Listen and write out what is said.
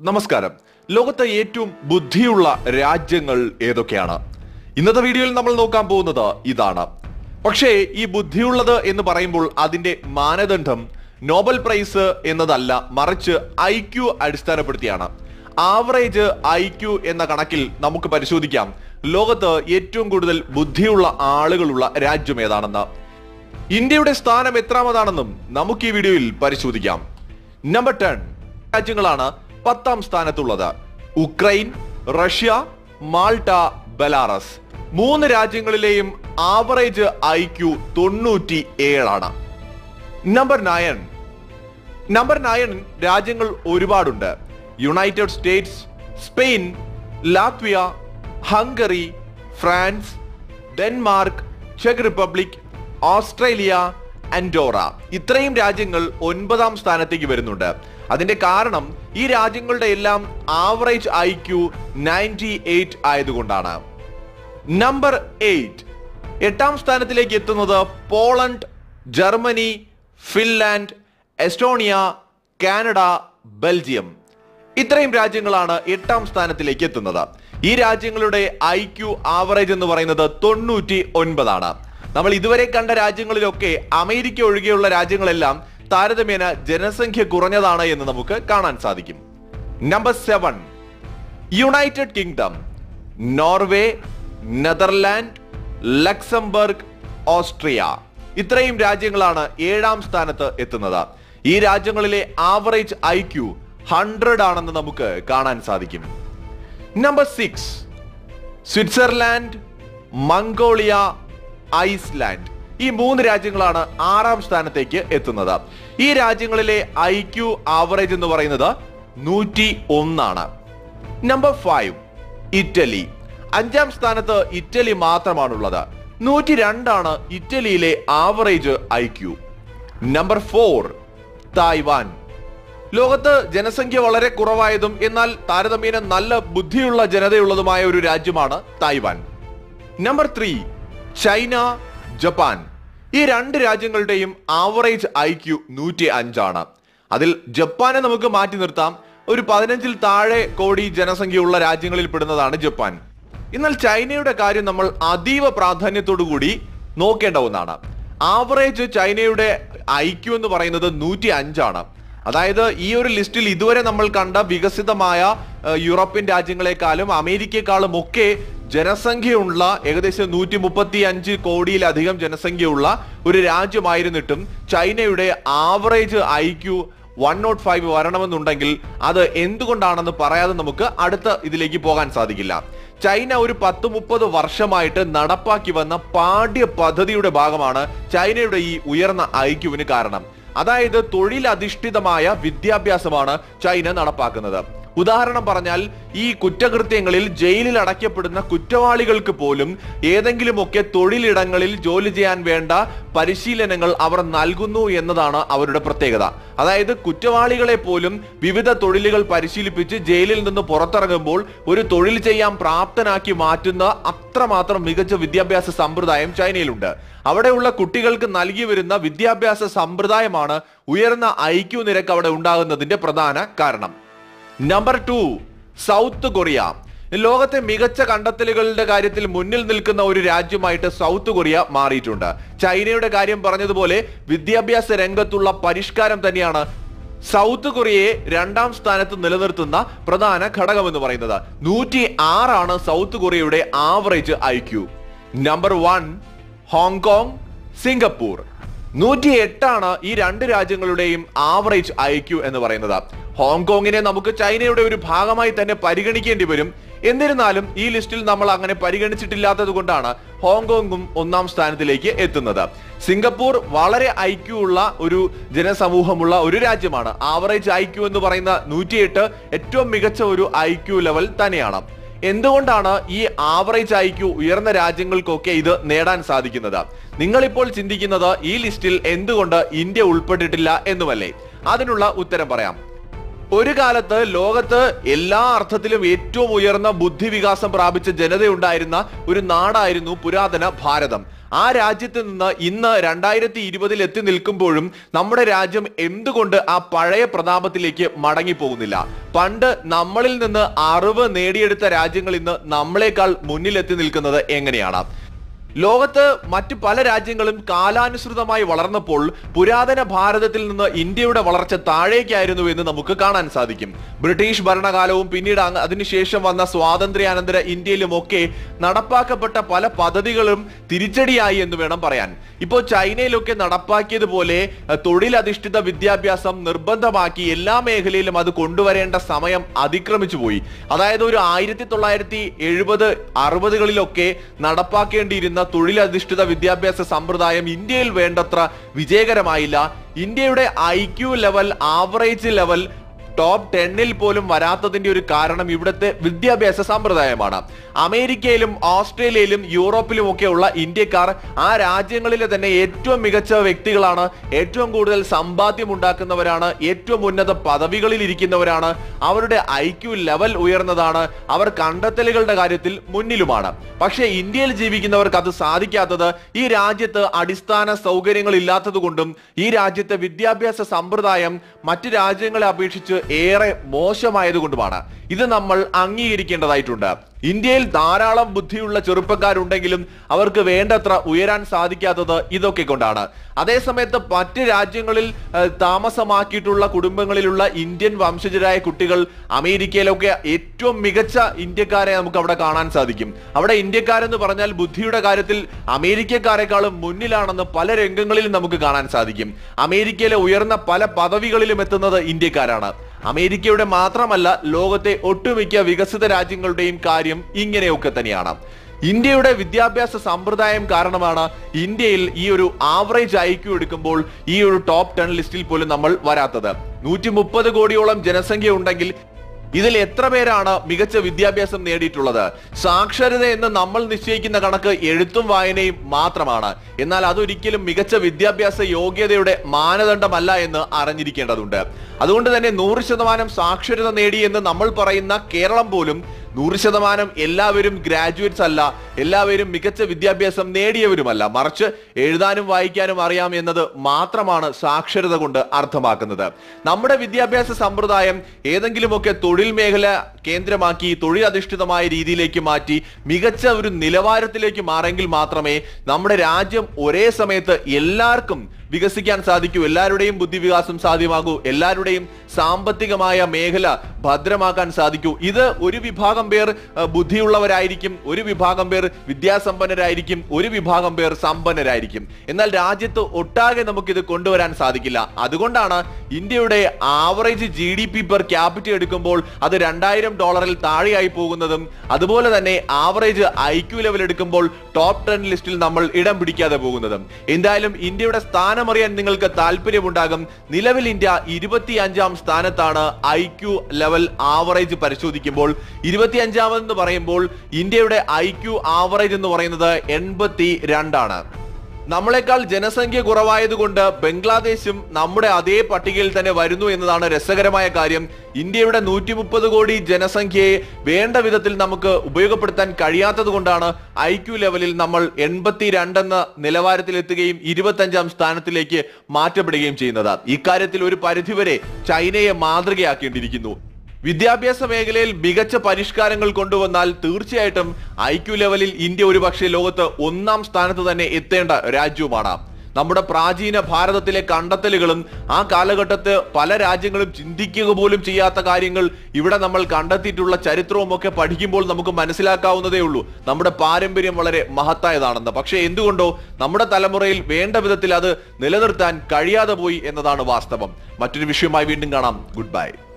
നമസ്കാരം ലോകത്തെ ഏറ്റവും ബുദ്ധിയുള്ള രാജ്യങ്ങൾ ഏതൊക്കെയാണ് ഇന്നത്തെ വീഡിയോയിൽ നമ്മൾ നോക്കാൻ പോകുന്നത് ഇതാണ് പക്ഷേ ഈ ബുദ്ധിയുള്ളത് എന്ന് പറയുമ്പോൾ അതിന്റെ മാനദണ്ഡം നോബൽ പ്രൈസ് എന്നതല്ല മറിച്ച് ഐ ക്യു അടിസ്ഥാനപ്പെടുത്തിയാണ് ആവറേജ് ഐ ക്യു എന്ന കണക്കിൽ നമുക്ക് പരിശോധിക്കാം ലോകത്ത് ഏറ്റവും കൂടുതൽ ബുദ്ധിയുള്ള ആളുകളുള്ള രാജ്യം ഏതാണെന്ന് ഇന്ത്യയുടെ സ്ഥാനം എത്രാമതാണെന്നും നമുക്ക് ഈ വീഡിയോയിൽ പരിശോധിക്കാം നമ്പർ ടെൻ രാജ്യങ്ങളാണ് പത്താം സ്ഥാനത്തുള്ളത് ഉക്രൈൻ റഷ്യ മാൾട്ട ബെലാറസ് മൂന്ന് രാജ്യങ്ങളിലെയും ആവറേജ് ഐ ക്യു തൊണ്ണൂറ്റി ഏഴാണ് നമ്പർ നയൻ നമ്പർ നയൻ രാജ്യങ്ങൾ ഒരുപാടുണ്ട് United States Spain Latvia Hungary France Denmark ചെക്ക് റിപ്പബ്ലിക് ഓസ്ട്രേലിയ ആൻഡോറ ഇത്രയും രാജ്യങ്ങൾ ഒൻപതാം സ്ഥാനത്തേക്ക് വരുന്നുണ്ട് അതിന്റെ കാരണം ഈ രാജ്യങ്ങളുടെ എല്ലാം average I Q ninety eight ആയതുകൊണ്ടാണ് നമ്പർ എയ്റ്റ് എട്ടാം സ്ഥാനത്തിലേക്ക് എത്തുന്നത് Poland Germany Finland Estonia Canada Belgium ഇത്രയും രാജ്യങ്ങളാണ് എട്ടാം സ്ഥാനത്തിലേക്ക് എത്തുന്നത് ഈ രാജ്യങ്ങളുടെ ഐ ക്യു ആവറേജ് എന്ന് പറയുന്നത് തൊണ്ണൂറ്റി ഒൻപതാണ് നമ്മൾ ഇതുവരെ കണ്ട രാജ്യങ്ങളിലൊക്കെ അമേരിക്ക ഒഴികെയുള്ള രാജ്യങ്ങളെല്ലാം താരതമ്യേന ജനസംഖ്യ കുറഞ്ഞതാണ് എന്ന് നമുക്ക് കാണാൻ സാധിക്കും number seven United Kingdom Norway Netherland Luxembourg Austria ഇത്രയും രാജ്യങ്ങളാണ് ഏഴാം സ്ഥാനത്ത് എത്തുന്നത് ഈ രാജ്യങ്ങളിലെ ആവറേജ് ഐ ക്യു ഹൺഡ്രഡ് ആണെന്ന് നമുക്ക് കാണാൻ സാധിക്കും number six Switzerland Mongolia Iceland ഈ മൂന്ന് രാജ്യങ്ങളാണ് ആറാം സ്ഥാനത്തേക്ക് എത്തുന്നത് ഈ രാജ്യങ്ങളിലെ ഐ ക്യു ആവറേജ് എന്ന് പറയുന്നത് നൂറ്റി ഒന്നാണ് നമ്പർ ഫൈവ് ഇറ്റലി അഞ്ചാം സ്ഥാനത്ത് ഇറ്റലി മാത്രമാണുള്ളത് നൂറ്റി രണ്ടാണ് ഇറ്റലിയിലെ average I Q number four Taiwan ലോകത്ത് ജനസംഖ്യ വളരെ കുറവായതും എന്നാൽ താരതമ്യേന നല്ല ബുദ്ധിയുള്ള ജനതയുള്ളതുമായ ഒരു രാജ്യമാണ് Taiwan number three China Japan ഈ രണ്ട് രാജ്യങ്ങളുടെയും ആവറേജ് ഐ ക്യു നൂറ്റി അഞ്ചാണ് അതിൽ ജപ്പാനെ നമുക്ക് മാറ്റി നിർത്താം ഒരു പതിനഞ്ചിൽ താഴെ കോടി ജനസംഖ്യയുള്ള രാജ്യങ്ങളിൽ പെടുന്നതാണ് ജപ്പാൻ എന്നാൽ ചൈനയുടെ കാര്യം നമ്മൾ അതീവ പ്രാധാന്യത്തോടു കൂടി നോക്കേണ്ട ഒന്നാണ് ആവറേജ് ചൈനയുടെ ഐ ക്യു എന്ന് പറയുന്നത് നൂറ്റി അഞ്ചാണ് അതായത് ഈ ഒരു ലിസ്റ്റിൽ ഇതുവരെ നമ്മൾ കണ്ട വികസിതമായ ഏഹ്, യൂറോപ്യൻ രാജ്യങ്ങളെക്കാളും അമേരിക്കയെക്കാളും ഒക്കെ ജനസംഖ്യയുള്ള ഏകദേശം നൂറ്റി മുപ്പത്തി അഞ്ച് കോടിയിലധികം ജനസംഖ്യയുള്ള ഒരു രാജ്യമായിരുന്നിട്ടും ചൈനയുടെ average I Q one nought five വരണമെന്നുണ്ടെങ്കിൽ അത് എന്തുകൊണ്ടാണെന്ന് പറയാതെ നമുക്ക് അടുത്ത ഇതിലേക്ക് പോകാൻ സാധിക്കില്ല ചൈന ഒരു പത്ത് മുപ്പത് വർഷമായിട്ട് നടപ്പാക്കി വന്ന പാഠ്യ പദ്ധതിയുടെ ഭാഗമാണ് ചൈനയുടെ ഈ ഉയർന്ന ഐക്യുവിന് കാരണം അതായത് തൊഴിലധിഷ്ഠിതമായ വിദ്യാഭ്യാസമാണ് ചൈന നടപ്പാക്കുന്നത് ഉദാഹരണം പറഞ്ഞാൽ ഈ കുറ്റകൃത്യങ്ങളിൽ ജയിലിൽ അടയ്ക്കപ്പെടുന്ന കുറ്റവാളികൾക്ക് പോലും ഏതെങ്കിലുമൊക്കെ തൊഴിലിടങ്ങളിൽ ജോലി ചെയ്യാൻ വേണ്ട പരിശീലനങ്ങൾ അവർ നൽകുന്നു എന്നതാണ് അവരുടെ പ്രത്യേകത അതായത് കുറ്റവാളികളെ പോലും വിവിധ തൊഴിലുകൾ പരിശീലിപ്പിച്ച് ജയിലിൽ നിന്ന് പുറത്തിറങ്ങുമ്പോൾ ഒരു തൊഴിൽ ചെയ്യാൻ പ്രാപ്തനാക്കി മാറ്റുന്ന അത്രമാത്രം മികച്ച വിദ്യാഭ്യാസ സമ്പ്രദായം ചൈനയിലുണ്ട് അവിടെയുള്ള കുട്ടികൾക്ക് നൽകി വരുന്ന വിദ്യാഭ്യാസ സമ്പ്രദായമാണ് ഉയർന്ന ഐക്യു നിരക്ക് അവിടെ ഉണ്ടാകുന്നതിന്റെ പ്രധാന കാരണം നമ്പർ ടു സൗത്ത് കൊറിയ ലോകത്തെ മികച്ച കണ്ടെത്തലുകളുടെ കാര്യത്തിൽ മുന്നിൽ നിൽക്കുന്ന ഒരു രാജ്യമായിട്ട് സൗത്ത് കൊറിയ മാറിയിട്ടുണ്ട് ചൈനയുടെ കാര്യം പറഞ്ഞതുപോലെ വിദ്യാഭ്യാസ രംഗത്തുള്ള പരിഷ്കാരം തന്നെയാണ് സൗത്ത് കൊറിയയെ രണ്ടാം സ്ഥാനത്ത് നിലനിർത്തുന്ന പ്രധാന ഘടകം എന്ന് പറയുന്നത് നൂറ്റി ആറാണ് സൗത്ത് കൊറിയയുടെ average I Q number one Hong Kong Singapore നൂറ്റി എട്ടാണ് ഈ രണ്ട് രാജ്യങ്ങളുടെയും ആവറേജ് ഐ ക്യു എന്ന് പറയുന്നത് ഹോങ്കോങ്ങിനെ നമുക്ക് ചൈനയുടെ ഒരു ഭാഗമായി തന്നെ പരിഗണിക്കേണ്ടി വരും എന്നിരുന്നാലും ഈ ലിസ്റ്റിൽ നമ്മൾ അങ്ങനെ പരിഗണിച്ചിട്ടില്ലാത്തത് കൊണ്ടാണ് ഹോങ്കോങ്ങും ഒന്നാം സ്ഥാനത്തിലേക്ക് എത്തുന്നത് സിംഗപ്പൂർ വളരെ ഐ ക്യു ഉള്ള ഒരു ജനസമൂഹമുള്ള ഒരു രാജ്യമാണ് ആവറേജ് ഐ ക്യു എന്ന് പറയുന്ന നൂറ്റിയെട്ട് ഏറ്റവും മികച്ച ഒരു ഐ ക്യു ലെവൽ തന്നെയാണ് എന്തുകൊണ്ടാണ് ഈ ആവറേജ് ഐ ക്യു ഉയർന്ന രാജ്യങ്ങൾക്കൊക്കെ ഇത് നേടാൻ സാധിക്കുന്നത് നിങ്ങളിപ്പോൾ ചിന്തിക്കുന്നത് ഈ ലിസ്റ്റിൽ എന്തുകൊണ്ട് ഇന്ത്യ ഉൾപ്പെട്ടിട്ടില്ല എന്നുമല്ലേ അതിനുള്ള ഉത്തരം പറയാം ഒരു കാലത്ത് ലോകത്ത് എല്ലാ അർത്ഥത്തിലും ഏറ്റവും ഉയർന്ന ബുദ്ധിവികാസം പ്രാപിച്ച ജനതയുണ്ടായിരുന്ന ഒരു നാടായിരുന്നു പുരാതന ഭാരതം ആ രാജ്യത്ത് നിന്ന് ഇന്ന് രണ്ടായിരത്തി ഇരുപതിൽ എത്തി നിൽക്കുമ്പോഴും നമ്മുടെ രാജ്യം എന്തുകൊണ്ട് ആ പഴയ പ്രതാപത്തിലേക്ക് മടങ്ങി പോകുന്നില്ല പണ്ട് നമ്മളിൽ നിന്ന് അറിവ് നേടിയെടുത്ത രാജ്യങ്ങൾ ഇന്ന് നമ്മളെക്കാൾ മുന്നിലെത്തി നിൽക്കുന്നത് എങ്ങനെയാണ് ലോകത്ത് മറ്റു പല രാജ്യങ്ങളും കാലാനുസൃതമായി വളർന്നപ്പോൾ പുരാതന ഭാരതത്തിൽ നിന്ന് ഇന്ത്യയുടെ വളർച്ച താഴേക്കായിരുന്നു എന്ന് നമുക്ക് കാണാൻ സാധിക്കും ബ്രിട്ടീഷ് ഭരണകാലവും പിന്നീട് അങ്ങ് അതിനുശേഷം വന്ന സ്വാതന്ത്ര്യാനന്തര ഇന്ത്യയിലും ഒക്കെ നടപ്പാക്കപ്പെട്ട പല പദ്ധതികളും തിരിച്ചടിയായി എന്ന് വേണം പറയാൻ ഇപ്പോൾ ചൈനയിലൊക്കെ നടപ്പാക്കിയതുപോലെ അഹ്, തൊഴിലധിഷ്ഠിത വിദ്യാഭ്യാസം നിർബന്ധമാക്കി എല്ലാ മേഖലയിലും അത് കൊണ്ടുവരേണ്ട സമയം അതിക്രമിച്ചു പോയി അതായത് ഒരു ആയിരത്തി തൊള്ളായിരത്തി എഴുപത് അറുപതുകളിലൊക്കെ നടപ്പാക്കേണ്ടിയിരുന്ന തൊഴിലധിഷ്ഠിത വിദ്യാഭ്യാസ സമ്പ്രദായം ഇന്ത്യയിൽ വേണ്ടത്ര വിജയകരമായില്ല ഇന്ത്യയുടെ I Q level average level top ടെന്നിൽ പോലും വരാത്തതിന്റെ ഒരു കാരണം ഇവിടുത്തെ വിദ്യാഭ്യാസ സമ്പ്രദായമാണ് അമേരിക്കയിലും ഓസ്ട്രേലിയയിലും യൂറോപ്പിലും ഒക്കെ ഉള്ള ഇന്ത്യക്കാർ ആ രാജ്യങ്ങളിലെ തന്നെ ഏറ്റവും മികച്ച വ്യക്തികളാണ് ഏറ്റവും കൂടുതൽ സമ്പാദ്യം ഉണ്ടാക്കുന്നവരാണ് ഏറ്റവും ഉന്നത പദവികളിൽ ഇരിക്കുന്നവരാണ് അവരുടെ ഐ ക്യു ലെവൽ ഉയർന്നതാണ് അവർ കണ്ടെത്തലുകളുടെ കാര്യത്തിൽ മുന്നിലുമാണ് പക്ഷേ ഇന്ത്യയിൽ ജീവിക്കുന്നവർക്ക് അത് സാധിക്കാത്തത് ഈ രാജ്യത്ത് അടിസ്ഥാന സൗകര്യങ്ങൾ ഇല്ലാത്തത് കൊണ്ടും ഈ രാജ്യത്തെ വിദ്യാഭ്യാസ സമ്പ്രദായം മറ്റു രാജ്യങ്ങളെ അപേക്ഷിച്ച് ഏറെ മോശമായതുകൊണ്ടുമാണ് ഇത് നമ്മൾ അംഗീകരിക്കേണ്ടതായിട്ടുണ്ട് ഇന്ത്യയിൽ ധാരാളം ബുദ്ധിയുള്ള ചെറുപ്പക്കാരുണ്ടെങ്കിലും അവർക്ക് വേണ്ടത്ര ഉയരാൻ സാധിക്കാത്തത് ഇതൊക്കെ കൊണ്ടാണ് അതേസമയത്ത് മറ്റ് രാജ്യങ്ങളിൽ ഏഹ്, താമസമാക്കിയിട്ടുള്ള കുടുംബങ്ങളിലുള്ള ഇന്ത്യൻ വംശജരായ കുട്ടികൾ അമേരിക്കയിലൊക്കെ ഏറ്റവും മികച്ച ഇന്ത്യക്കാരെ നമുക്ക് അവിടെ കാണാൻ സാധിക്കും അവിടെ ഇന്ത്യക്കാരെന്ന് പറഞ്ഞാൽ ബുദ്ധിയുടെ കാര്യത്തിൽ അമേരിക്കക്കാരെക്കാളും മുന്നിലാണെന്ന് പല രംഗങ്ങളിലും നമുക്ക് കാണാൻ സാധിക്കും അമേരിക്കയിലെ ഉയർന്ന പല പദവികളിലും എത്തുന്നത് ഇന്ത്യക്കാരാണ് അമേരിക്കയുടെ മാത്രമല്ല ലോകത്തെ ഒട്ടുമിക്ക വികസിത രാജ്യങ്ങളുടെയും കാര്യം ഇങ്ങനെയൊക്കെ തന്നെയാണ് ഇന്ത്യയുടെ വിദ്യാഭ്യാസ സമ്പ്രദായം കാരണമാണ് ഇന്ത്യയിൽ ഈ ഒരു ആവറേജ് ഐക്യു എടുക്കുമ്പോൾ ഈ ഒരു ടോപ്പ് ടെൻ ലിസ്റ്റിൽ പോലും നമ്മൾ വരാത്തത് നൂറ്റി മുപ്പത് കോടിയോളം ജനസംഖ്യ ഉണ്ടെങ്കിൽ ഇതിൽ എത്ര പേരാണ് മികച്ച വിദ്യാഭ്യാസം നേടിയിട്ടുള്ളത് സാക്ഷരത എന്ന് നമ്മൾ നിശ്ചയിക്കുന്ന കണക്ക് എഴുത്തും വായനയും മാത്രമാണ് എന്നാൽ അതൊരിക്കലും മികച്ച വിദ്യാഭ്യാസ യോഗ്യതയുടെ മാനദണ്ഡമല്ല എന്ന് അറിഞ്ഞിരിക്കേണ്ടതുണ്ട് അതുകൊണ്ട് തന്നെ നൂറ് ശതമാനം സാക്ഷരത നേടി എന്ന് നമ്മൾ പറയുന്ന കേരളം പോലും നൂറ് ശതമാനം എല്ലാവരും ഗ്രാജുവേറ്റ്സ് അല്ല എല്ലാവരും മികച്ച വിദ്യാഭ്യാസം നേടിയവരുമല്ല മറിച്ച് എഴുതാനും വായിക്കാനും അറിയാം എന്നത് മാത്രമാണ് സാക്ഷരത കൊണ്ട് അർത്ഥമാക്കുന്നത് നമ്മുടെ വിദ്യാഭ്യാസ സമ്പ്രദായം ഏതെങ്കിലുമൊക്കെ തൊഴിൽ മേഖല കേന്ദ്രമാക്കി തൊഴിലധിഷ്ഠിതമായ രീതിയിലേക്ക് മാറ്റി മികച്ച ഒരു നിലവാരത്തിലേക്ക് മാറെങ്കിൽ മാത്രമേ നമ്മുടെ രാജ്യം ഒരേ സമയത്ത് എല്ലാവർക്കും വികസിക്കാൻ സാധിക്കൂ എല്ലാവരുടെയും ബുദ്ധിവികാസം സാധ്യമാകൂ എല്ലാവരുടെയും സാമ്പത്തികമായ മേഖല ഭദ്രമാക്കാൻ സാധിക്കൂ ഇത് ഒരു വിഭാഗം പേർ അഹ്, ബുദ്ധിയുള്ളവരായിരിക്കും ഒരു വിഭാഗം പേർ വിദ്യാസമ്പന്നരായിരിക്കും ഒരു വിഭാഗം പേർ സമ്പന്നരായിരിക്കും എന്നാൽ രാജ്യത്ത് ഒട്ടാകെ നമുക്കിത് കൊണ്ടുവരാൻ സാധിക്കില്ല അതുകൊണ്ടാണ് ഇന്ത്യയുടെ average G D P per capital എടുക്കുമ്പോൾ അത് രണ്ടായിരം ഡോളറിൽ താഴെയായി പോകുന്നതും അതുപോലെ തന്നെ ആവറേജ് ഐ ക്യു ലെവൽ എടുക്കുമ്പോൾ ടോപ്പ് ടെൻ ലിസ്റ്റിൽ നമ്മൾ ഇടം പിടിക്കാതെ പോകുന്നതും എന്തായാലും ഇന്ത്യയുടെ സ്ഥാനമറിയാൻ നിങ്ങൾക്ക് താല്പര്യമുണ്ടാകും നിലവിൽ ഇന്ത്യ ഇരുപത്തി അഞ്ചാം സ്ഥാനത്താണ് ഐ ക്യു ലെവൽ ആവറേജ് പരിശോധിക്കുമ്പോൾ ഇരുപത്തി അഞ്ചാമെന്ന് പറയുമ്പോൾ ഇന്ത്യയുടെ ഐ ക്യു ആവറേജ് എന്ന് പറയുന്നത് എൺപത്തി രണ്ടാണ് നമ്മളെക്കാൾ ജനസംഖ്യ കുറവായതുകൊണ്ട് ബംഗ്ലാദേശും നമ്മുടെ അതേ പട്ടികയിൽ തന്നെ വരുന്നു എന്നതാണ് രസകരമായ കാര്യം ഇന്ത്യയുടെ നൂറ്റി മുപ്പത് കോടി ജനസംഖ്യയെ വേണ്ട വിധത്തിൽ നമുക്ക് ഉപയോഗപ്പെടുത്താൻ കഴിയാത്തത് കൊണ്ടാണ് ഐ ക്യു ലെവലിൽ നമ്മൾ എൺപത്തി രണ്ടെന്ന നിലവാരത്തിലെത്തുകയും ഇരുപത്തഞ്ചാം സ്ഥാനത്തിലേക്ക് മാറ്റപ്പെടുകയും ചെയ്യുന്നത് ഇക്കാര്യത്തിൽ ഒരു പരിധിവരെ ചൈനയെ മാതൃകയാക്കേണ്ടിയിരിക്കുന്നു വിദ്യാഭ്യാസ മേഖലയിൽ മികച്ച പരിഷ്കാരങ്ങൾ കൊണ്ടുവന്നാൽ തീർച്ചയായിട്ടും ഐ ക്യു ലെവലിൽ ഇന്ത്യ ഒരുപക്ഷെ ലോകത്ത് ഒന്നാം സ്ഥാനത്ത് തന്നെ എത്തേണ്ട രാജ്യവുമാണ് നമ്മുടെ പ്രാചീന ഭാരതത്തിലെ കണ്ടെത്തലുകളും ആ കാലഘട്ടത്ത് പല രാജ്യങ്ങളും ചിന്തിക്കുക പോലും ചെയ്യാത്ത കാര്യങ്ങൾ ഇവിടെ നമ്മൾ കണ്ടെത്തിയിട്ടുള്ള ചരിത്രവും ഒക്കെ പഠിക്കുമ്പോൾ നമുക്ക് മനസ്സിലാക്കാവുന്നതേ ഉള്ളൂ നമ്മുടെ പാരമ്പര്യം വളരെ മഹത്തായതാണെന്ന് പക്ഷേ എന്തുകൊണ്ടോ നമ്മുടെ തലമുറയിൽ വേണ്ട വിധത്തിൽ അത് നിലനിർത്താൻ കഴിയാതെ പോയി എന്നതാണ് വാസ്തവം മറ്റൊരു വിഷയമായി വീണ്ടും കാണാം ഗുഡ് ബൈ